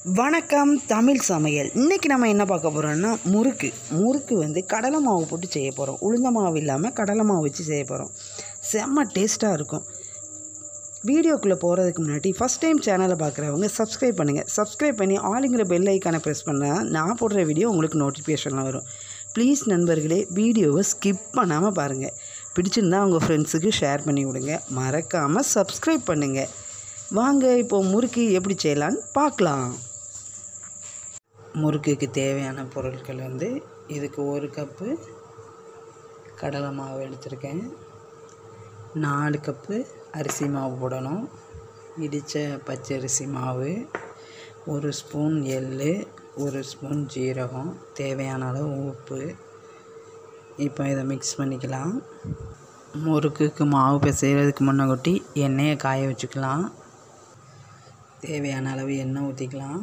வணக்கம் தமிழ் சமையல் இன்றைக்கி நம்ம என்ன பார்க்க போகிறோம்னா முறுக்கு முறுக்கு வந்து கடலை மாவு போட்டு செய்ய போகிறோம் உளுந்த மாவு இல்லாமல் கடலை மாவு வச்சு செய்ய போகிறோம் செம்ம டேஸ்ட்டாக இருக்கும் வீடியோக்குள்ளே போகிறதுக்கு முன்னாடி ஃபஸ்ட் டைம் சேனலை பார்க்குறவங்க சப்ஸ்கிரைப் பண்ணுங்கள் சப்ஸ்கிரைப் பண்ணி ஆளுங்கிற பெல் ஐக்கானை ப்ரெஸ் பண்ணால் நான் போடுற வீடியோ உங்களுக்கு நோட்டிஃபிகேஷன்லாம் வரும் ப்ளீஸ் நண்பர்களே வீடியோவை ஸ்கிப் பண்ணாமல் பாருங்கள் பிடிச்சிருந்தா உங்கள் ஃப்ரெண்ட்ஸுக்கு ஷேர் பண்ணி விடுங்க மறக்காமல் சப்ஸ்கிரைப் பண்ணுங்கள் வாங்க இப்போ முறுக்கு எப்படி செய்யலான்னு பார்க்கலாம் முறுக்குக்கு தேவையான பொருட்கள் வந்து இதுக்கு ஒரு கப்பு கடலை மாவு எடுத்திருக்கேன் நாலு கப்பு அரிசி மாவு போடணும் இடித்த பச்சரிசி மாவு ஒரு ஸ்பூன் எள் ஒரு ஸ்பூன் ஜீரகம் தேவையான அளவு உப்பு இப்போ இதை மிக்ஸ் பண்ணிக்கலாம் முறுக்குக்கு மாவு பிசைகிறதுக்கு முன்ன கொட்டி எண்ணெயை காய வச்சுக்கலாம் தேவையான அளவு எண்ணெய் ஊற்றிக்கலாம்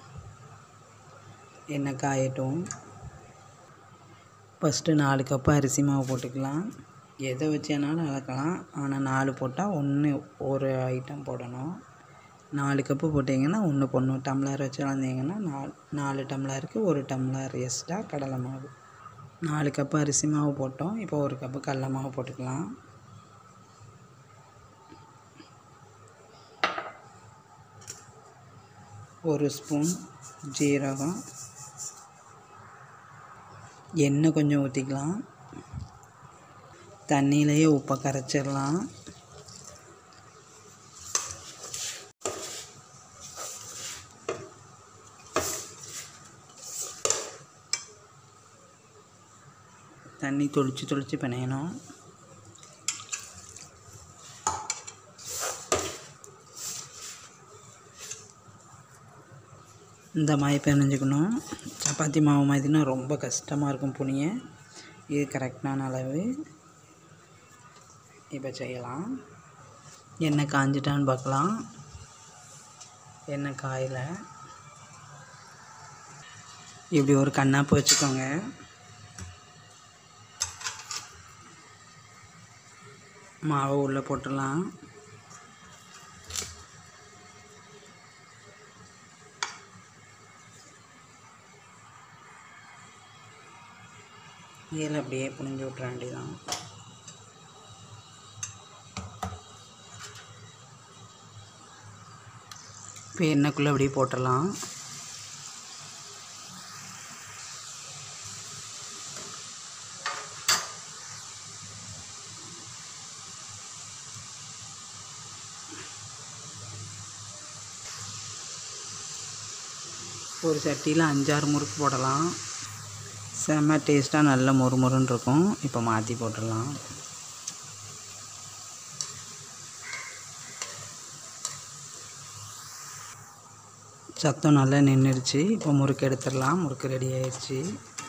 எண்ணெய் காயட்டும் ஃபஸ்ட்டு நாலு கப்பு அரிசி மாவு போட்டுக்கலாம் எதை வச்சேனாலும் அளக்கலாம் ஆனால் நாலு போட்டால் ஒன்று ஒரு ஐட்டம் போடணும் நாலு கப்பு போட்டிங்கன்னா ஒன்று போடணும் டம்ளர் வச்சு அளந்தீங்கன்னா நாலு நாலு டம்ளருக்கு ஒரு டம்ளர் எக்ஸ்ட்ரா கடலை மாவு நாலு கப்பு அரிசி மாவு போட்டோம் இப்போ ஒரு கப்பு கடலை மாவு போட்டுக்கலாம் ஒரு ஸ்பூன் ஜீரகம் எண்ணெய் கொஞ்சம் ஊற்றிக்கலாம் தண்ணியிலையே உப்பை கரைச்சிடலாம் தண்ணி தொளிச்சு தொளிச்சு பிணையணும் இந்த மாதிரி பிணைஞ்சிக்கணும் சப்பாத்தி மாவு மாதிரினா ரொம்ப கஷ்டமாக இருக்கும் புனிய இது கரெக்டான அளவு இப்போ செய்யலாம் எண்ணெய் காஞ்சிட்டான்னு பார்க்கலாம் எண்ணெய் காயில் இப்படி ஒரு கண்ணாப்பு வச்சுக்கோங்க மாவை உள்ளே போட்டுடலாம் இதில் அப்படியே புனிஞ்சு விட்ற வேண்டியதான் இப்போ எண்ணெய்க்குள்ளே அப்படியே போட்டுடலாம் ஒரு சட்டியில் அஞ்சாறு முறுக்கு போடலாம் செம்ம டேஸ்ட்டாக நல்ல மொறுமொறுன்னு இருக்கும் இப்போ மாற்றி போட்டுடலாம் சத்தம் நல்லா நின்றுடுச்சு இப்போ முறுக்கு எடுத்துடலாம் முறுக்கு ரெடி ஆயிடுச்சு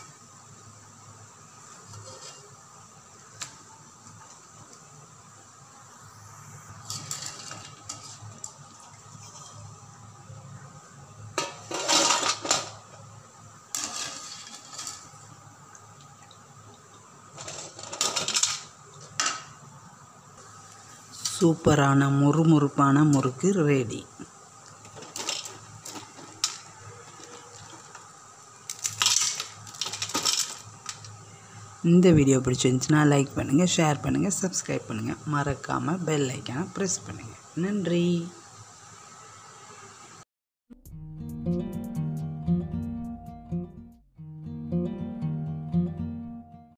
சூப்பரான முறுமுறுப்பான முறுக்கு ரெடி இந்த வீடியோ பிடிச்சிருந்துச்சுன்னா லைக் பண்ணுங்கள் ஷேர் பண்ணுங்கள் சப்ஸ்கிரைப் பண்ணுங்கள் மறக்காமல் பெல் ஐக்கானை ப்ரெஸ் பண்ணுங்கள் நன்றி